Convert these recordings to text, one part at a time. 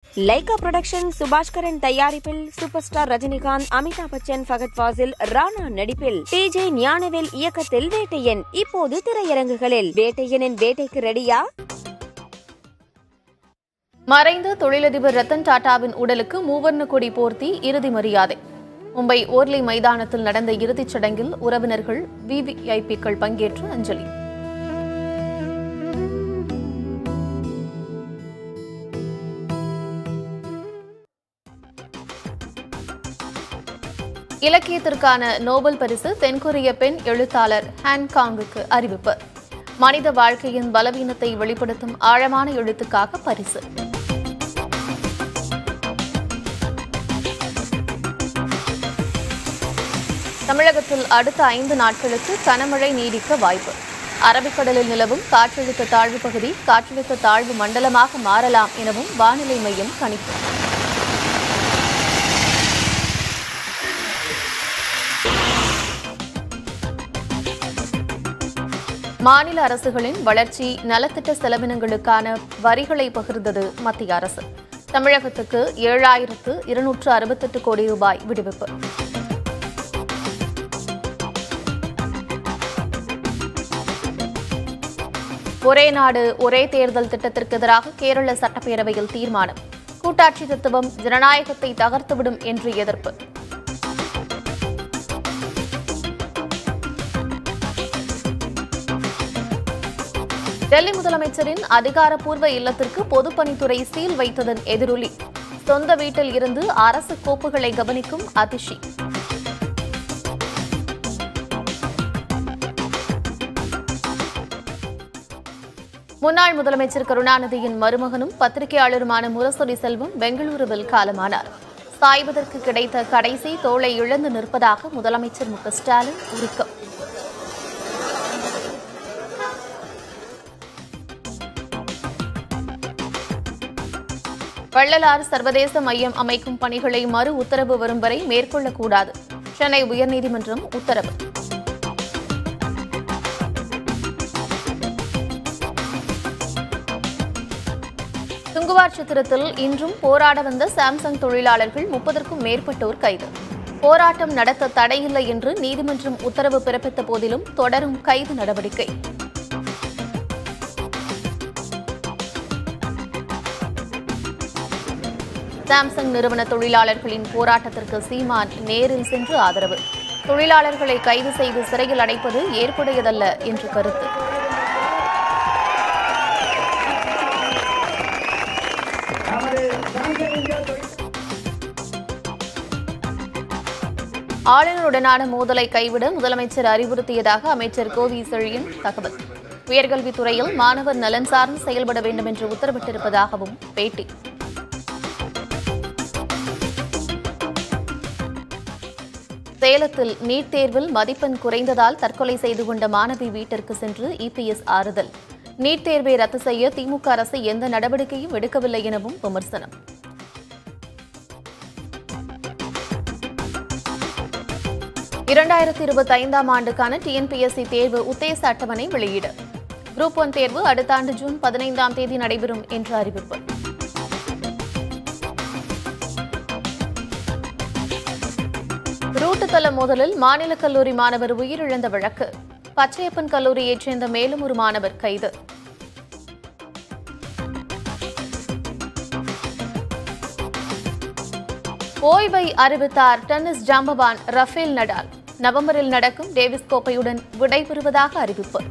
Lyca production Subaskaran தயாரிப்பில் super star Rajinikanth Amitabh Bachchan Fahadh Faasil Rana நடிப்பில் T J Gnanavel இயக்கத்தில் வேட்டையன் இப்போது திரையரங்குகளில் வேட்டையனின் வேட்டைக்கு ரெடியா மறைந்த தொழிலதிபர் ரத்தன் டாடாவின் உடலுக்கு மூவர்ண கொடி போர்த்தி இறுதி மரியாதை மும்பை ஓர்லி மைதானத்தில் நடந்த இறுதிச் சடங்கில் உறவினர்கள் விவிஐபிக்கள் பங்கேற்று அஞ்சலி இலக்கியத்திற்கான நோபல் பரிசு தென்கொரிய பெண் எழுத்தாளர் ஹான்காங்குக்கு அறிவிப்பு மனித வாழ்க்கையின் பலவீனத்தை வெளிப்படுத்தும் ஆழமான எழுத்துக்காக பரிசு தமிழகத்தில் அடுத்த ஐந்து நாட்களுக்கு கனமழை நீடிக்க வாய்ப்பு அரபிக்கடலில் நிலவும் காற்றழுத்த தாழ்வு பகுதி காற்றழுத்த தாழ்வு மண்டலமாக மாறலாம் எனவும் வானிலை மையம் கணிப்பு மாநில அரசுகளின் வளர்ச்சி நலத்திட்ட செலவினங்களுக்கான வரிகளை பகிர்ந்தது மத்திய அரசு தமிழகத்துக்கு ஏழாயிரத்து இருநூற்று அறுபத்தெட்டு கோடி ரூபாய் விடுவிப்பு ஒரே நாடு ஒரே தேர்தல் திட்டத்திற்கு எதிராக கேரள சட்டப்பேரவையில் தீர்மானம் கூட்டாட்சி தத்துவம் ஜனநாயகத்தை தகர்த்துவிடும் என்று எதிர்ப்பு டெல்லி முதலமைச்சரின் அதிகாரப்பூர்வ இல்லத்திற்கு பொதுப்பணித்துறை சீல் வைத்ததன் எதிரொலி சொந்த வீட்டில் இருந்து அரசு கோப்புகளை கவனிக்கும் அதிஷி முன்னாள் முதலமைச்சர் கருணாநிதியின் மருமகனும் பத்திரிகையாளருமான முரசொலி செல்வம் பெங்களூருவில் காலமானார் சாய்வதற்கு கிடைத்த கடைசி தோளை இழந்து நிற்பதாக முதலமைச்சர் மு க ஸ்டாலின் உருக்கம் வள்ளலார் சர்வதேச மையம் அமைக்கும் பணிகளை மறு உத்தரவு வரும் வரை மேற்கொள்ளக்கூடாது சென்னை உயர்நீதிமன்றம் உத்தரவு துங்குவார் சித்திரத்தில் இன்றும் போராட வந்த சாம்சங் தொழிலாளர்கள் முப்பதற்கும் மேற்பட்டோர் கைது போராட்டம் நடத்த தடையில்லை என்று நீதிமன்றம் உத்தரவு பிறப்பித்த போதிலும் தொடரும் கைது நடவடிக்கை சாம்சங் நிறுவன தொழிலாளர்களின் போராட்டத்திற்கு சீமான் நேரில் சென்று ஆதரவு தொழிலாளர்களை கைது செய்து சிறையில் அடைப்பது ஏற்புடையதல்ல என்று கருத்து ஆளுநருடனான மோதலை கைவிட முதலமைச்சர் அறிவுறுத்தியதாக அமைச்சர் கோவி செழியன் தகவல் உயர்கல்வித்துறையில் மாணவர் நலன் சார்ந்து செயல்பட வேண்டும் என்று உத்தரவிட்டிருப்பதாகவும் பேட்டி சேலத்தில் நீட் தேர்வில் மதிப்பெண் குறைந்ததால் தற்கொலை செய்து கொண்ட மாணவி வீட்டிற்கு சென்று இபிஎஸ் ஆறுதல் நீட் தேர்வை ரத்து செய்ய திமுக அரசு எந்த நடவடிக்கையும் எடுக்கவில்லை எனவும் விமர்சனம் இரண்டாயிரத்தி இருபத்தி ஐந்தாம் ஆண்டுக்கான டிஎன்பிஎஸ்சி தேர்வு உத்தேச அட்டவணை வெளியீடு குரூப் ஒன் தேர்வு அடுத்த ஆண்டு ஜூன் பதினைந்தாம் தேதி நடைபெறும் என்று அறிவிப்பு ரூட்டு தள மோதலில் மாநில கல்லூரி மாணவர் உயிரிழந்த வழக்கு பச்சையப்பன் கல்லூரியைச் சேர்ந்த மேலும் ஒரு மாணவர் கைது ஓய்வை அறிவித்தார் டென்னிஸ் ஜாம்பவான் ரஃபேல் நடால் நவம்பரில் நடக்கும் டேவிஸ் கோப்பையுடன் விடைபெறுவதாக அறிவிப்பு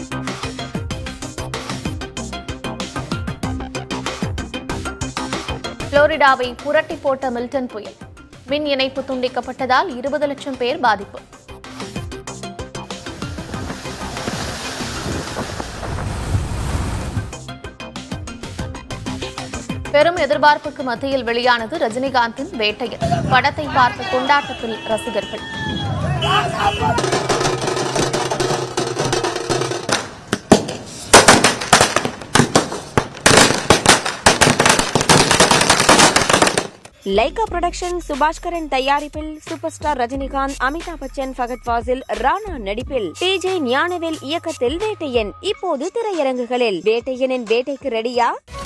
புளோரிடாவை புரட்டி போட்ட மில்டன் புயல் மின் இணைப்பு துண்டிக்கப்பட்டதால் இருபது லட்சம் பேர் பாதிப்பு பெரும் எதிர்பார்ப்புக்கு மத்தியில் வெளியானது ரஜினிகாந்தின் வேட்டையன் படத்தை பார்த்த கொண்டாட்டத்தில் ரசிகர்கள் லைகா புரொடக்ஷன் சுபாஷ்கரன் தயாரிப்பில் சூப்பர் ஸ்டார் ரஜினிகாந்த் அமிதாப் பச்சன் ஃபகத் ஃபாசில் ராணா நடிப்பில் டி ஜே ஞானவேல் இயக்கத்தில் வேட்டையன் இப்போது திரையரங்குகளில் வேட்டையனின் வேட்டைக்கு ரெடியா